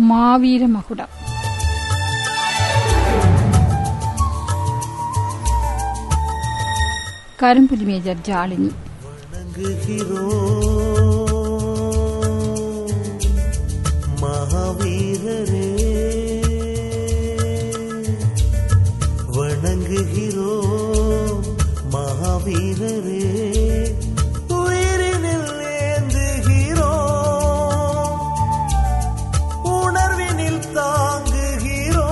மாவீர மகுடம் கரும்புலி மேஜர் ஜாலினி வணங்குகிறோம் மகாவீரரே வணங்குகிறோம் மகாவீரரே உயிரினில் ஏந்துகிறோம் உணர்வினில் தாங்குகிறோம்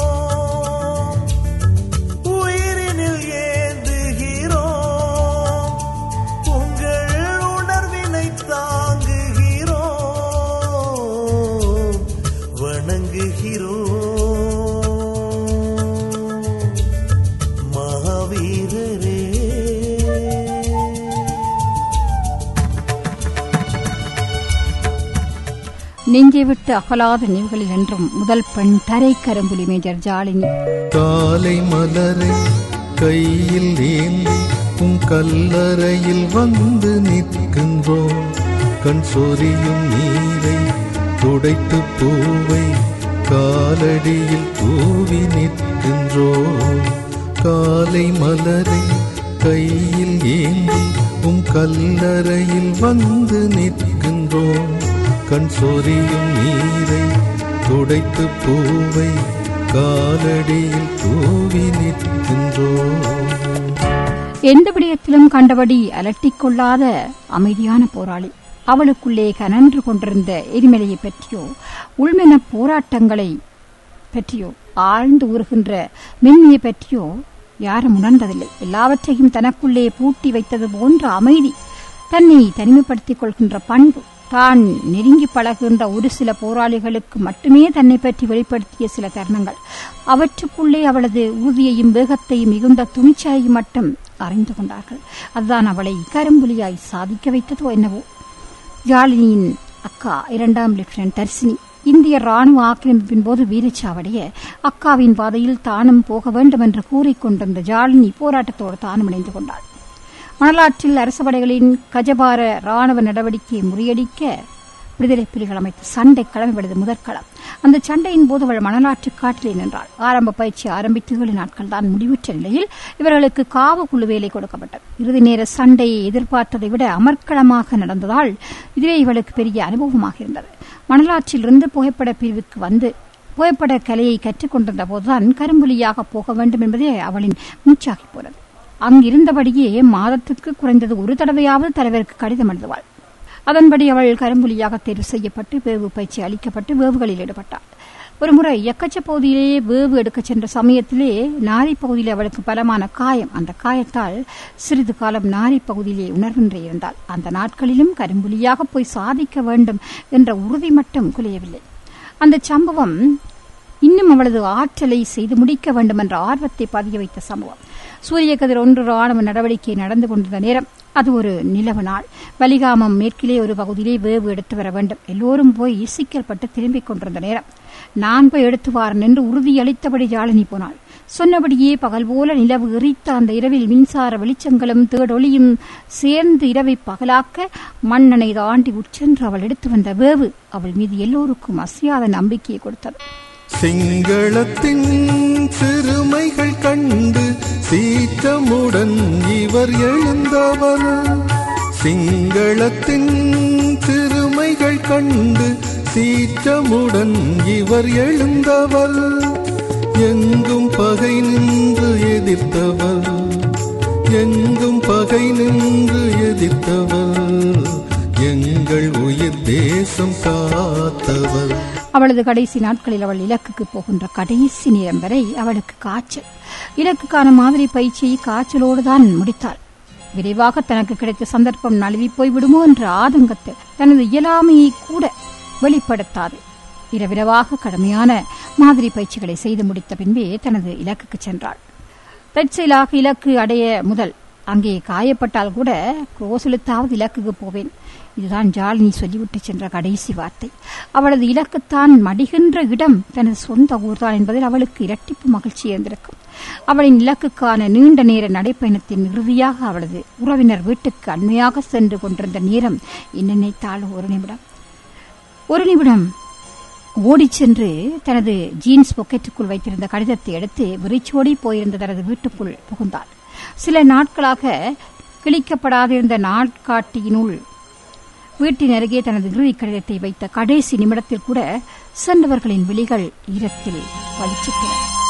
உயிரினில் ஏந்துகிறோம் உங்கள் உணர்வினை தாங்குகிறோம் வணங்குகிறோம் மகாவீரரே நெஞ்சை விட்டு அகலாத நினைவுகளில் என்றும் முதல் பெண் தரை கரும்புலி மேஜர் ஜாலினி காலை மலரை கையில் ஏந்தி உன் கல்லறையில் வந்து நிற்கின்றோம் கண் சொரியும் நீரை துடைத்து பூவை காலடியில் தூவி நிற்கின்றோம் காலை மலரை கையில் ஏந்தி உன் கல்லறையில் வந்து நிற்கின்றோம் கண் சொரியும் நீரை துடைத்து பூவை காலடியில் தூவி நிற்கின்றோம் எந்த விடயத்திலும் கண்டபடி அலட்டிக் கொள்ளாத அமைதியான போராளி அவளுக்குள்ளே கனன்று கொண்டிருந்த எரிமலையை பற்றியோ உள்மென போராட்டங்களை பற்றியோ ஆழ்ந்து ஊறுகின்ற மென்மையை பற்றியோ யாரும் உணர்ந்ததில்லை எல்லாவற்றையும் தனக்குள்ளே பூட்டி வைத்தது போன்ற அமைதி தன்னை தனிமைப்படுத்திக் கொள்கின்ற பண்பு தான் நெருங்கி பழகுகின்ற ஒரு சில போராளிகளுக்கு மட்டுமே தன்னை பற்றி வெளிப்படுத்திய சில தருணங்கள் அவற்றுக்குள்ளே அவளது உறுதியையும் வேகத்தையும் மிகுந்த துணிச்சலையும் மட்டும் அறிந்து கொண்டார்கள் அதுதான் அவளை கரும்புலியாய் சாதிக்க வைத்ததோ என்னவோ ஜாலினியின் அக்கா இரண்டாம் லெப்டினன்ட் தர்சினி இந்திய ராணுவ ஆக்கிரமிப்பின் போது வீரச்சாவடைய அக்காவின் பாதையில் தானும் போக வேண்டும் என்று கூறிக்கொண்டிருந்த ஜாலினி போராட்டத்தோடு தானும் இணைந்து கொண்டாள் மணலாற்றில் அரசு படைகளின் கஜபார ராணுவ நடவடிக்கையை முறியடிக்க விடுதலை புலிகள் அமைத்த சண்டை களம் முதற்களம் அந்த சண்டையின் போது அவள் மணலாற்று காட்டிலே நின்றாள் ஆரம்ப பயிற்சி ஆரம்பித்து ஏழு நாட்கள் தான் முடிவுற்ற நிலையில் இவர்களுக்கு காவு குழு வேலை கொடுக்கப்பட்டது இறுதி நேர சண்டையை எதிர்பார்த்ததை விட அமர்க்களமாக நடந்ததால் இதுவே இவளுக்கு பெரிய அனுபவமாக இருந்தது மணலாற்றிலிருந்து புகைப்பட பிரிவுக்கு வந்து புகைப்பட கலையை கற்றுக்கொண்டிருந்த போதுதான் கரும்புலியாக போக வேண்டும் என்பதே அவளின் மூச்சாகி போனது அங்கிருந்தபடியே மாதத்துக்கு குறைந்தது ஒரு தடவையாவது தலைவருக்கு கடிதம் எழுதுவாள் அதன்படி அவள் கரும்புலியாக தேர்வு செய்யப்பட்டு வேவு பயிற்சி அளிக்கப்பட்டு வேவுகளில் ஈடுபட்டாள் ஒருமுறை எக்கச்ச பகுதியிலேயே வேவு எடுக்கச் சென்ற சமயத்திலே நாரி பகுதியில் அவளுக்கு பலமான காயம் அந்த காயத்தால் சிறிது காலம் நாரி பகுதியிலே உணர்வின்றி இருந்தாள் அந்த நாட்களிலும் கரும்புலியாக போய் சாதிக்க வேண்டும் என்ற உறுதி மட்டும் குலையவில்லை அந்த சம்பவம் இன்னும் அவளது ஆற்றலை செய்து முடிக்க வேண்டும் என்ற ஆர்வத்தை பதிய வைத்த சம்பவம் சூரிய கதிர் ஒன்று ராணுவ நடவடிக்கை நடந்து கொண்டிருந்த நேரம் அது ஒரு நிலவு நாள் வலிகாமம் மேற்கிலே ஒரு பகுதியிலே வேவு எடுத்து வர வேண்டும் எல்லோரும் போய் சிக்கல்பட்டு திரும்பிக் கொண்டிருந்த நேரம் நான் போய் எடுத்து வாரன் என்று உறுதியளித்தபடி ஜாலினி போனாள் சொன்னபடியே பகல் போல நிலவு எரித்த அந்த இரவில் மின்சார வெளிச்சங்களும் தேடொளியும் சேர்ந்து இரவை பகலாக்க மண்ணனை தாண்டி உட்சென்று அவள் எடுத்து வந்த வேவு அவள் மீது எல்லோருக்கும் அசையாத நம்பிக்கையை கொடுத்தது சிங்களத்தின் சிறுமைகள் கண்டு சீற்றமுடன் இவர் எழுந்தவர் சிங்களத்தின் சிறுமைகள் கண்டு சீற்றமுடன் இவர் எழுந்தவர் எங்கும் பகை நின்று எதிர்த்தவர் எங்கும் பகை நின்று எதிர்த்தவர் எங்கள் உயிர் தேசம் காத்தவர் அவளது கடைசி நாட்களில் அவள் இலக்குக்கு போகின்ற கடைசி நேரம் வரை அவளுக்கு காய்ச்சல் இலக்குக்கான மாதிரி பயிற்சியை காய்ச்சலோடு தான் முடித்தாள் விரைவாக தனக்கு கிடைத்த சந்தர்ப்பம் நழுவி போய்விடுமோ என்ற ஆதங்கத்தில் தனது இயலாமையை கூட வெளிப்படுத்தாது இரவிரவாக கடுமையான மாதிரி பயிற்சிகளை செய்து முடித்த பின்பே தனது இலக்குக்கு சென்றாள் தற்செயலாக இலக்கு அடைய முதல் அங்கே காயப்பட்டால் கூட குரோசெலுத்தாவது இலக்குக்கு போவேன் இதுதான் ஜாலினி சொல்லிவிட்டு சென்ற கடைசி வார்த்தை அவளது இலக்குத்தான் மடிகின்ற இடம் தனது சொந்த ஊர்தான் என்பதில் அவளுக்கு இரட்டிப்பு மகிழ்ச்சி இருந்திருக்கும் அவளின் இலக்குக்கான நீண்ட நேர நடைப்பயணத்தின் இறுதியாக அவளது உறவினர் வீட்டுக்கு அண்மையாக சென்று கொண்டிருந்த நேரம் என்ன நினைத்தால் ஒரு நிமிடம் ஒரு நிமிடம் ஓடிச் சென்று தனது ஜீன்ஸ் பொக்கெட்டுக்குள் வைத்திருந்த கடிதத்தை எடுத்து விரிச்சோடி போயிருந்த தனது வீட்டுக்குள் புகுந்தாள் சில நாட்களாக கிழிக்கப்படாதிருந்த நாட்காட்டியினுள் வீட்டின் அருகே தனது இறுதி கடிதத்தை வைத்த கடைசி நிமிடத்தில் கூட சென்றவர்களின் விழிகள் ஈரத்தில் பளிச்சிட்டன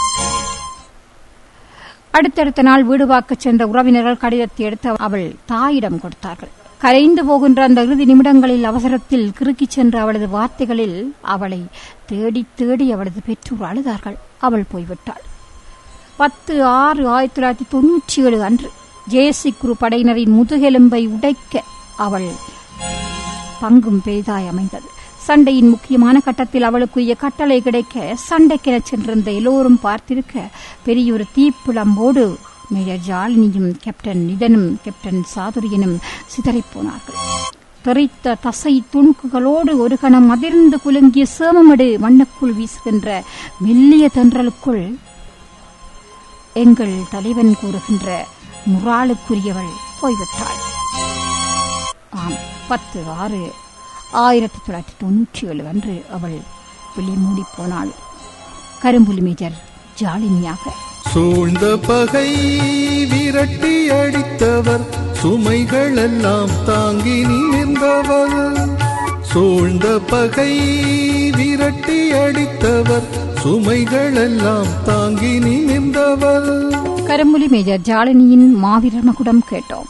அடுத்தடுத்த நாள் வீடு வாக்கச் சென்ற உறவினர்கள் கடிதத்தை எடுத்து அவள் தாயிடம் கொடுத்தார்கள் கரைந்து போகின்ற அந்த இறுதி நிமிடங்களில் அவசரத்தில் கிறுக்கிச் சென்ற அவளது வார்த்தைகளில் அவளை தேடி தேடி அவளது பெற்றோர் அழுதார்கள் அவள் போய்விட்டாள் பத்து ஆறு ஆயிரத்தி தொள்ளாயிரத்தி தொன்னூற்றி ஏழு அன்று ஜேசி குரு படையினரின் முதுகெலும்பை உடைக்க அவள் பங்கும் பெரிதாய் அமைந்தது சண்டையின் முக்கியமான கட்டத்தில் அவளுக்குரிய கட்டளை கிடைக்க சண்டைக்கென சென்றிருந்த எல்லோரும் பார்த்திருக்க பெரியொரு தீப்பிழம்போடு மேஜர் ஜாலினியும் கேப்டன் நிதனும் கேப்டன் சாதுரியனும் சிதறிப்போனார்கள் தெறித்த தசை துணுக்குகளோடு ஒரு கணம் அதிர்ந்து குலுங்கிய சேமமடு மண்ணுக்குள் வீசுகின்ற மெல்லிய தென்றலுக்குள் எங்கள் தலைவன் கூறுகின்ற முறாளுக்குரியவள் போய்விட்டாள் ஆம் பத்து ஆறு ஆயிரத்தி தொள்ளாயிரத்தி தொன்னூற்றி ஏழு அன்று அவள் விழி மூடி போனாள் கரும்புலி மேஜர் ஜாலினியாக சூழ்ந்த பகை விரட்டி அடித்தவர் சுமைகள் எல்லாம் தாங்கி நிமிர்ந்தவர் சூழ்ந்த பகை விரட்டி அடித்தவர் சுமைகள் எல்லாம் தாங்கி நிமிர்ந்தவர் கரும்புலி மேஜர் ஜாலினியின் மாவீரர் மகுடம் கேட்டோம்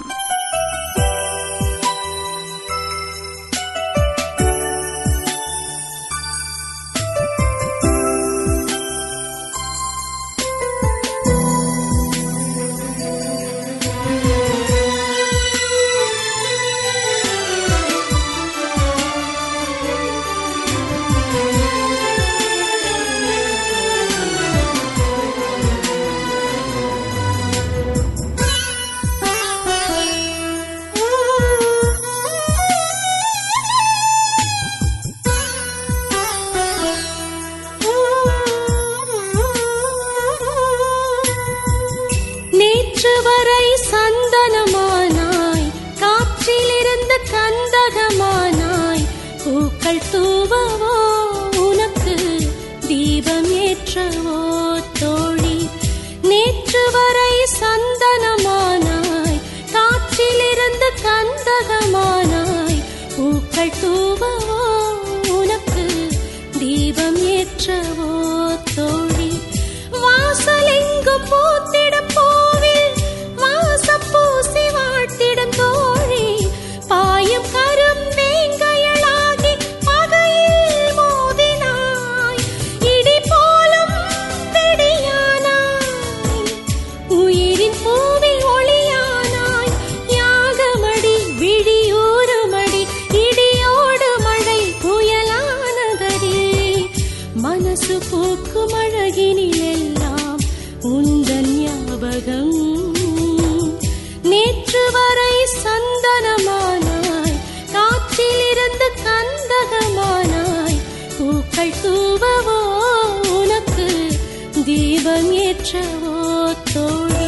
நேற்று வரை சந்தனமானாய் காற்றிலிருந்து கந்தகமானாய் பூக்கள் தூவவோ உனக்கு தீபம் ஏற்றவோ தோழி நேற்று வரை சந்தனமானாய் காற்றிலிருந்து கந்தகமானாய் பூக்கள் தூவவோ உனக்கு தீபம் ஏற்றவோ தோழி வாசலெங்கும் பூத்திடும் பூவில் வாசம் பூசி வாழ்த்திடும் தோழி பாயும் கரும் வேங்கையளாகி பகையில் மோதினாய் இடி போலும் பிடியானாய் உயிரின் பூவில் ஒளியானாய் யாகமடி விடியூருமடி இடியோடு மழை புயலானதடி மனசு போக்கும் அழகினிலெல்லாம் உந்தன் ஞாபகம் நேற்று வரை சந்தனமானாய் காற்றிலிருந்து கந்தகமானாய் பூக்கள் தூவவோ உனக்கு தீபம் ஏற்றவோ தோழி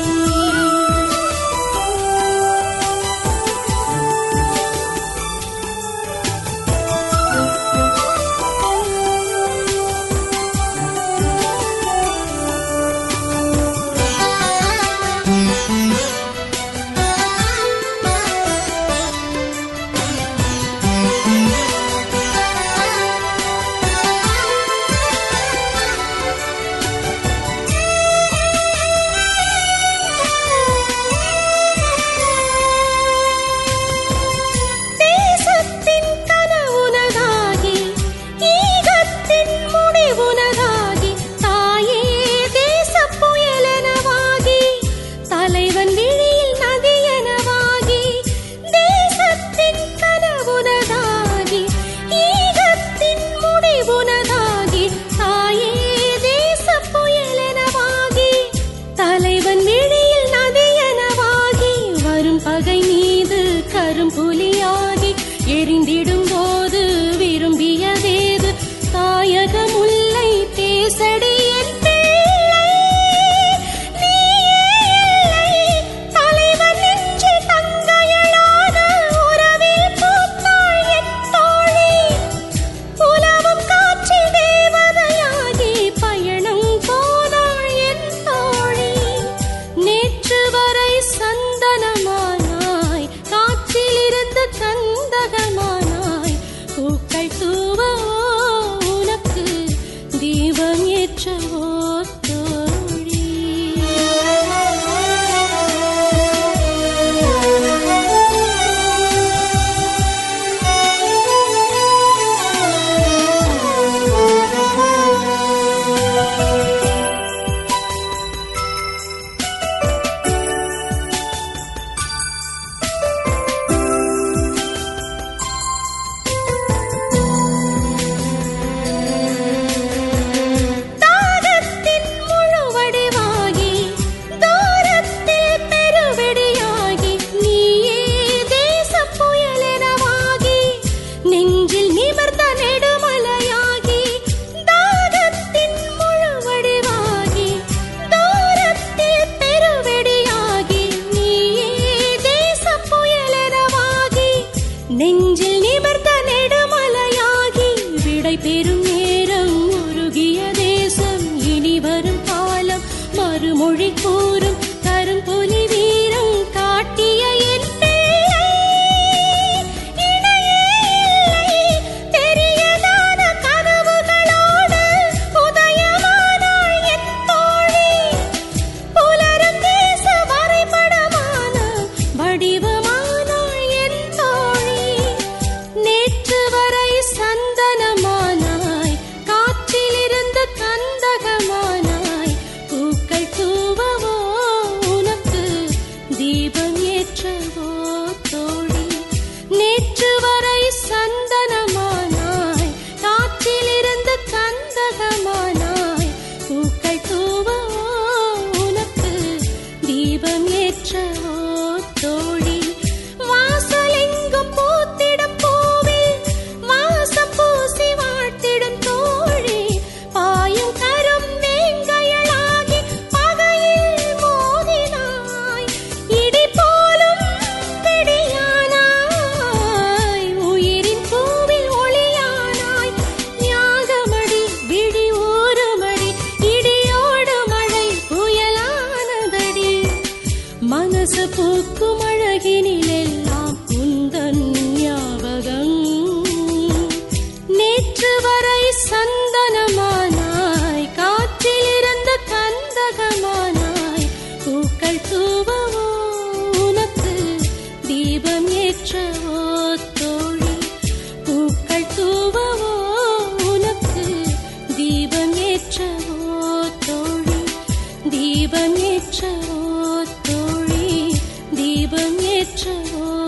ஏற்றவோ தோழி பூக்கள் தூவவோ உனக்கு தீபம் ஏற்றவோ தோழி தீபம் ஏற்றவோ தோழி தீபம் ஏற்றவோ